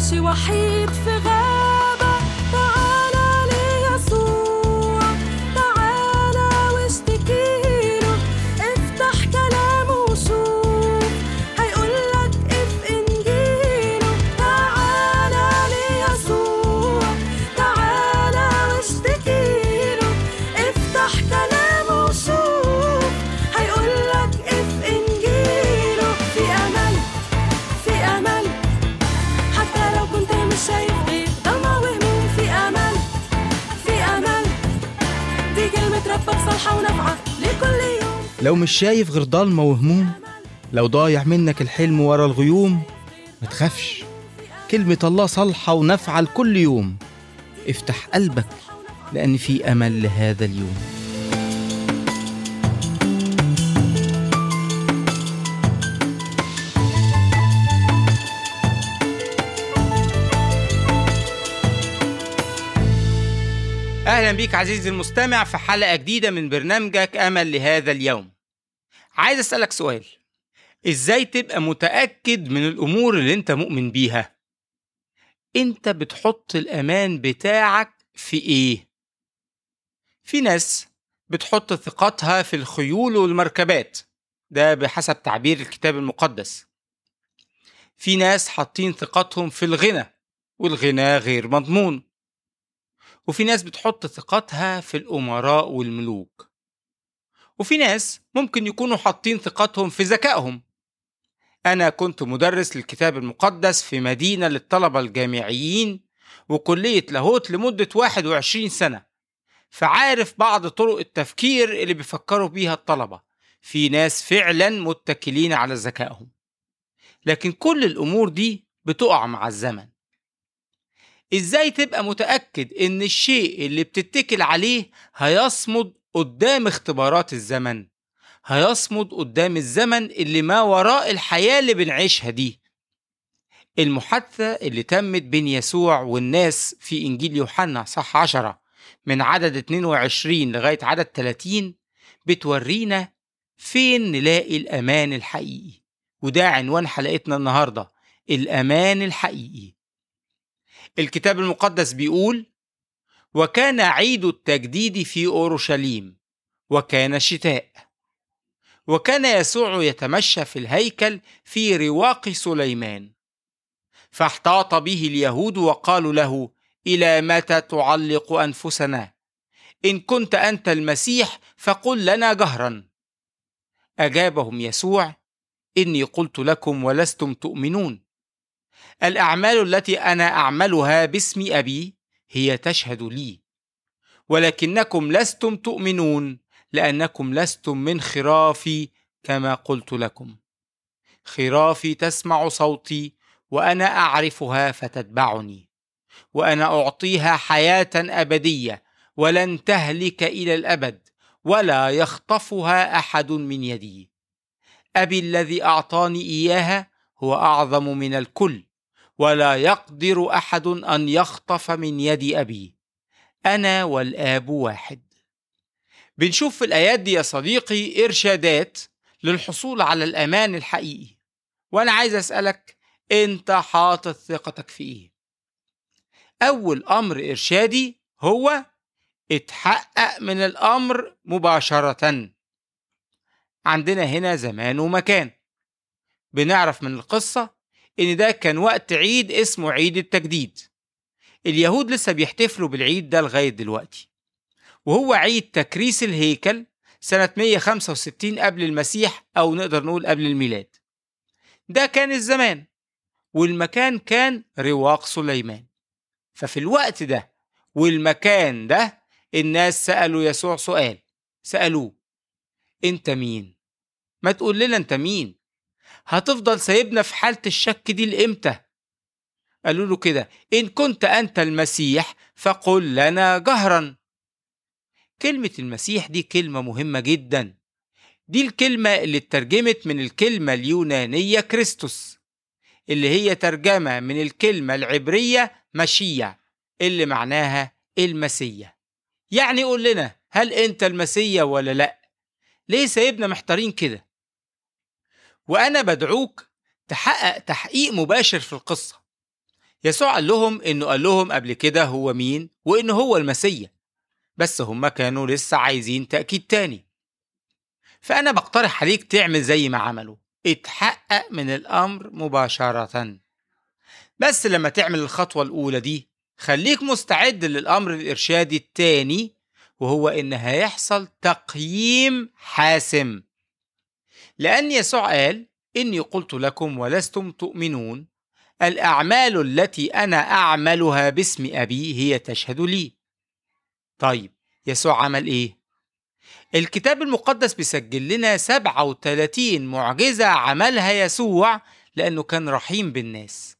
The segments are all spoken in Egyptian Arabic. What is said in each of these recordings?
ماشي وحيد في غابة تعالى ليسوع تعالى واشتكيله افتح كلامه وشوف هيقولك اف انجيله تعالى ليسوع تعالى واشتكيله افتح كلامه وشوف هيقولك اف انجيله في امل في امل حتى لو كنت مش شايف غير ضلمة وهموم في امل في امل دي كلمة ربك صالحة ونافعة لكل يوم لو مش شايف غير ضلمة وهموم لو ضايع منك الحلم ورا الغيوم ما تخافش كلمة الله صالحة ونافعة لكل يوم افتح قلبك لأن في أمل لهذا اليوم أهلا بيك عزيزي المستمع في حلقة جديدة من برنامجك أمل لهذا اليوم عايز أسألك سؤال إزاي تبقى متأكد من الأمور اللي أنت مؤمن بيها أنت بتحط الأمان بتاعك في إيه في ناس بتحط ثقتها في الخيول والمركبات ده بحسب تعبير الكتاب المقدس في ناس حاطين ثقتهم في الغنى والغنى غير مضمون وفي ناس بتحط ثقتها في الأمراء والملوك وفي ناس ممكن يكونوا حاطين ثقتهم في ذكائهم أنا كنت مدرس للكتاب المقدس في مدينة للطلبة الجامعيين وكلية لاهوت لمدة 21 سنة فعارف بعض طرق التفكير اللي بيفكروا بيها الطلبة في ناس فعلا متكلين على ذكائهم لكن كل الأمور دي بتقع مع الزمن ازاي تبقى متأكد ان الشيء اللي بتتكل عليه هيصمد قدام اختبارات الزمن هيصمد قدام الزمن اللي ما وراء الحياة اللي بنعيشها دي المحادثة اللي تمت بين يسوع والناس في إنجيل يوحنا صح عشرة من عدد 22 لغاية عدد 30 بتورينا فين نلاقي الأمان الحقيقي وده عنوان حلقتنا النهاردة الأمان الحقيقي الكتاب المقدس بيقول وكان عيد التجديد في اورشليم وكان شتاء وكان يسوع يتمشى في الهيكل في رواق سليمان فاحتاط به اليهود وقالوا له الى متى تعلق انفسنا ان كنت انت المسيح فقل لنا جهرا اجابهم يسوع اني قلت لكم ولستم تؤمنون الأعمال التي أنا أعملها باسم أبي هي تشهد لي ولكنكم لستم تؤمنون لأنكم لستم من خرافي كما قلت لكم خرافي تسمع صوتي وأنا أعرفها فتتبعني وأنا أعطيها حياة أبدية ولن تهلك إلى الأبد ولا يخطفها أحد من يدي أبي الذي أعطاني إياها هو أعظم من الكل ولا يقدر احد ان يخطف من يد ابي انا والاب واحد بنشوف في الايات دي يا صديقي ارشادات للحصول على الامان الحقيقي وانا عايز اسالك انت حاطط ثقتك في ايه اول امر ارشادي هو اتحقق من الامر مباشره عندنا هنا زمان ومكان بنعرف من القصه إن ده كان وقت عيد اسمه عيد التجديد اليهود لسه بيحتفلوا بالعيد ده لغاية دلوقتي وهو عيد تكريس الهيكل سنة 165 قبل المسيح أو نقدر نقول قبل الميلاد ده كان الزمان والمكان كان رواق سليمان ففي الوقت ده والمكان ده الناس سألوا يسوع سؤال سألوه أنت مين؟ ما تقول لنا أنت مين؟ هتفضل سايبنا في حالة الشك دي لإمتى؟ قالوا له كده إن كنت أنت المسيح فقل لنا جهرا كلمة المسيح دي كلمة مهمة جدا دي الكلمة اللي اترجمت من الكلمة اليونانية كريستوس اللي هي ترجمة من الكلمة العبرية مشيع اللي معناها المسيح يعني قول لنا هل انت المسيح ولا لا ليه سايبنا محتارين كده وانا بدعوك تحقق تحقيق مباشر في القصة يسوع قال لهم إنه قال لهم قبل كده هو مين وإنه هو المسيا بس هم كانوا لسه عايزين تأكيد تاني فأنا بقترح عليك تعمل زي ما عملوا اتحقق من الأمر مباشرة بس لما تعمل الخطوة الأولى دي خليك مستعد للأمر الإرشادي التاني وهو إن هيحصل تقييم حاسم لأن يسوع قال إني قلت لكم ولستم تؤمنون الأعمال التي أنا أعملها باسم أبي هي تشهد لي طيب يسوع عمل إيه؟ الكتاب المقدس بيسجل لنا 37 معجزة عملها يسوع لأنه كان رحيم بالناس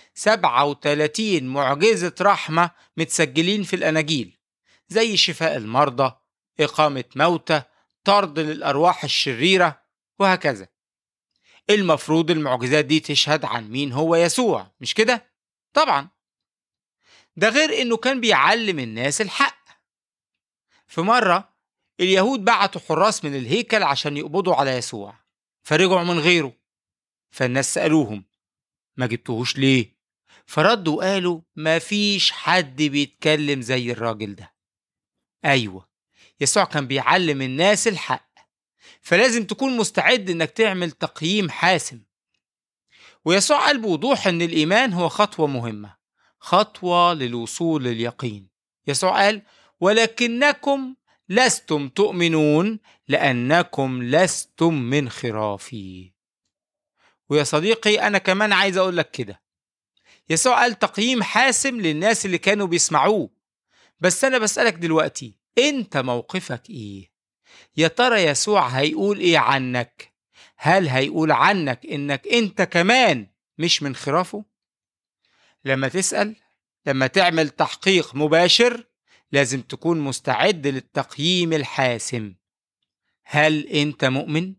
37 معجزة رحمة متسجلين في الأناجيل زي شفاء المرضى إقامة موتى طرد للأرواح الشريرة وهكذا المفروض المعجزات دي تشهد عن مين هو يسوع مش كده؟ طبعا ده غير انه كان بيعلم الناس الحق في مرة اليهود بعتوا حراس من الهيكل عشان يقبضوا على يسوع فرجعوا من غيره فالناس سألوهم ما جبتوهوش ليه؟ فردوا وقالوا ما فيش حد بيتكلم زي الراجل ده أيوة يسوع كان بيعلم الناس الحق فلازم تكون مستعد انك تعمل تقييم حاسم ويسوع قال بوضوح ان الايمان هو خطوه مهمه خطوه للوصول لليقين يسوع قال ولكنكم لستم تؤمنون لانكم لستم من خرافي ويا صديقي انا كمان عايز اقول لك كده يسوع قال تقييم حاسم للناس اللي كانوا بيسمعوه بس انا بسالك دلوقتي انت موقفك ايه يا ترى يسوع هيقول ايه عنك هل هيقول عنك انك انت كمان مش من خرافه لما تسال لما تعمل تحقيق مباشر لازم تكون مستعد للتقييم الحاسم هل انت مؤمن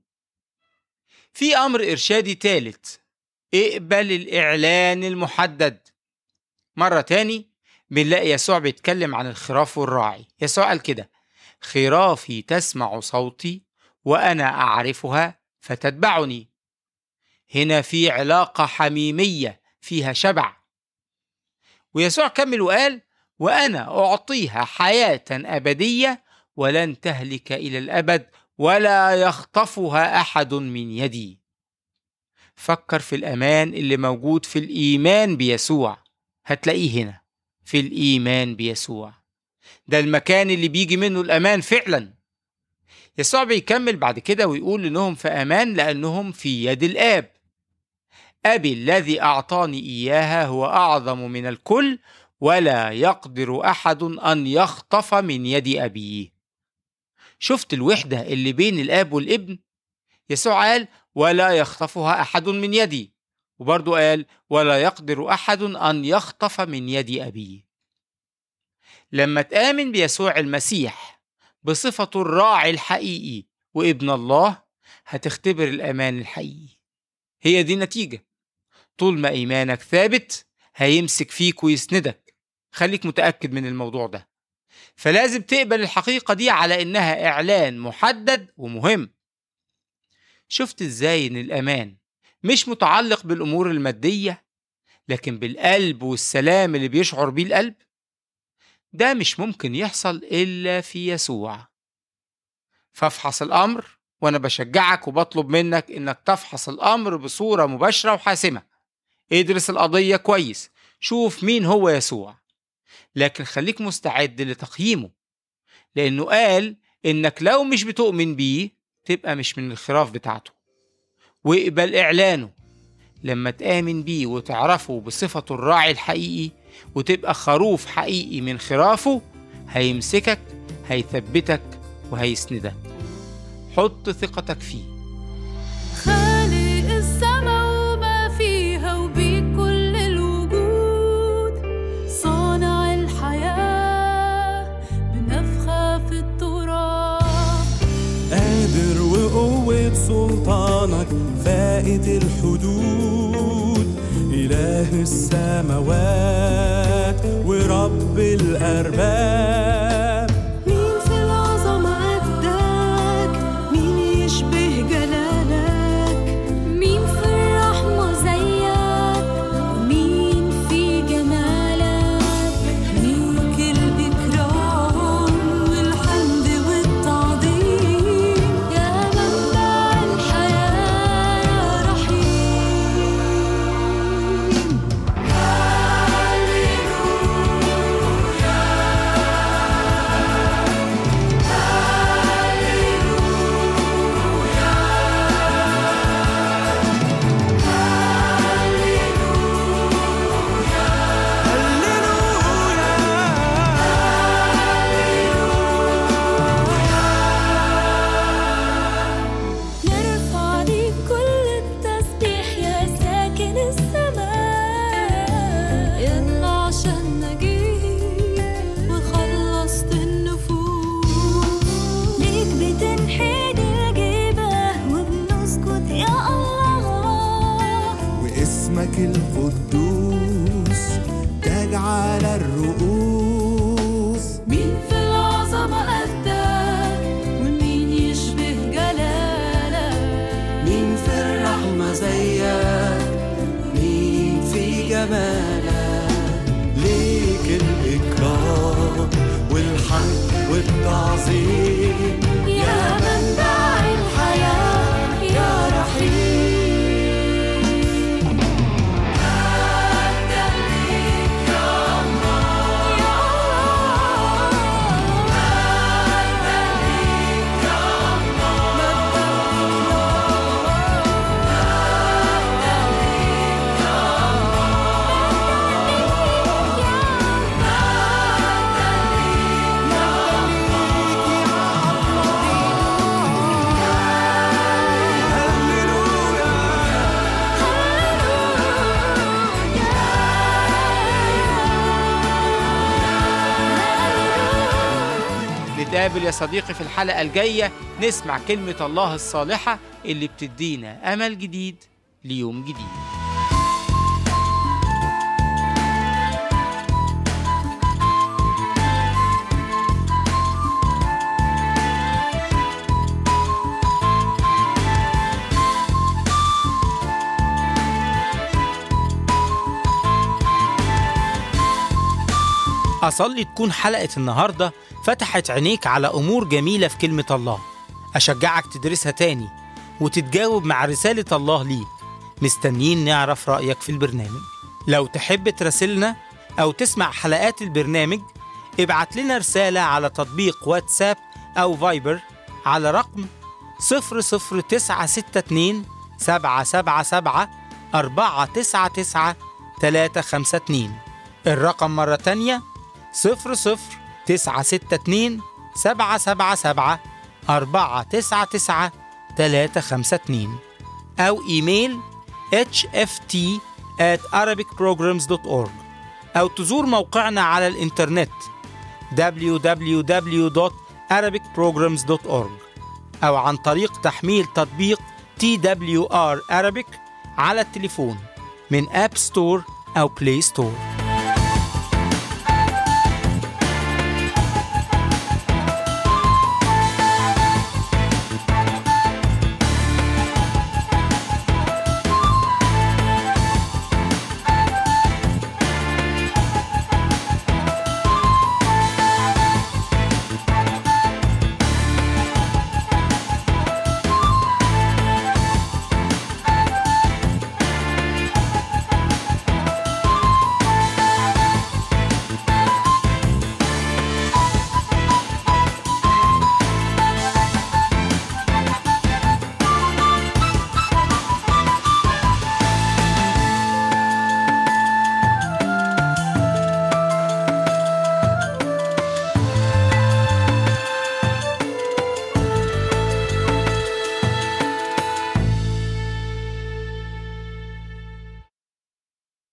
في امر ارشادي ثالث اقبل الاعلان المحدد مره تاني بنلاقي يسوع بيتكلم عن الخراف والراعي يسوع قال كده خرافي تسمع صوتي وانا اعرفها فتتبعني هنا في علاقه حميميه فيها شبع ويسوع كمل وقال وانا اعطيها حياه ابديه ولن تهلك الى الابد ولا يخطفها احد من يدي فكر في الامان اللي موجود في الايمان بيسوع هتلاقيه هنا في الايمان بيسوع ده المكان اللي بيجي منه الأمان فعلا يسوع بيكمل بعد كده ويقول إنهم في أمان لأنهم في يد الآب أبي الذي أعطاني إياها هو أعظم من الكل ولا يقدر أحد أن يخطف من يد أبيه شفت الوحدة اللي بين الآب والابن يسوع قال ولا يخطفها أحد من يدي وبرضه قال ولا يقدر أحد أن يخطف من يد أبيه لما تآمن بيسوع المسيح بصفته الراعي الحقيقي وابن الله هتختبر الأمان الحقيقي هي دي نتيجة طول ما إيمانك ثابت هيمسك فيك ويسندك خليك متأكد من الموضوع ده فلازم تقبل الحقيقة دي على إنها إعلان محدد ومهم شفت إزاي إن الأمان مش متعلق بالأمور المادية لكن بالقلب والسلام اللي بيشعر بيه القلب ده مش ممكن يحصل إلا في يسوع فافحص الأمر وأنا بشجعك وبطلب منك إنك تفحص الأمر بصورة مباشرة وحاسمة ادرس القضية كويس شوف مين هو يسوع لكن خليك مستعد لتقييمه لأنه قال إنك لو مش بتؤمن بيه تبقى مش من الخراف بتاعته واقبل إعلانه لما تآمن بيه وتعرفه بصفته الراعي الحقيقي وتبقى خروف حقيقي من خرافه هيمسكك هيثبتك وهيسندك حط ثقتك فيه خالق السما وما فيها وبكل الوجود صانع الحياة بنفخة في التراب قادر وقوة سلطانك فائت الحدود إله السماوات ورب الأرباب مين في العظمة قدك مين يشبه جلالك مين في الرحمة زيك ومين في اسمك القدوس تاج على الرؤوس مين في العظمة قدك ومين يشبه جلالك مين في الرحمة زيك مين في جمالك ليك الإكرام والحمد والتعظيم يا منبع الحياة يا رحيم نتقابل يا صديقي في الحلقة الجاية نسمع كلمة الله الصالحة اللي بتدينا أمل جديد ليوم جديد أصلي تكون حلقة النهاردة فتحت عينيك على أمور جميلة في كلمة الله أشجعك تدرسها تاني وتتجاوب مع رسالة الله ليك مستنيين نعرف رأيك في البرنامج لو تحب تراسلنا أو تسمع حلقات البرنامج ابعت لنا رسالة على تطبيق واتساب أو فايبر على رقم 00962 777 499 352 الرقم مرة تانية صفر صفر تسعة ستة اتنين سبعة سبعة سبعة أربعة تسعة تسعة تلاتة خمسة اتنين أو إيميل hft at arabicprograms.org أو تزور موقعنا على الإنترنت www.arabicprograms.org أو عن طريق تحميل تطبيق TWR Arabic على التليفون من أب ستور أو بلاي ستور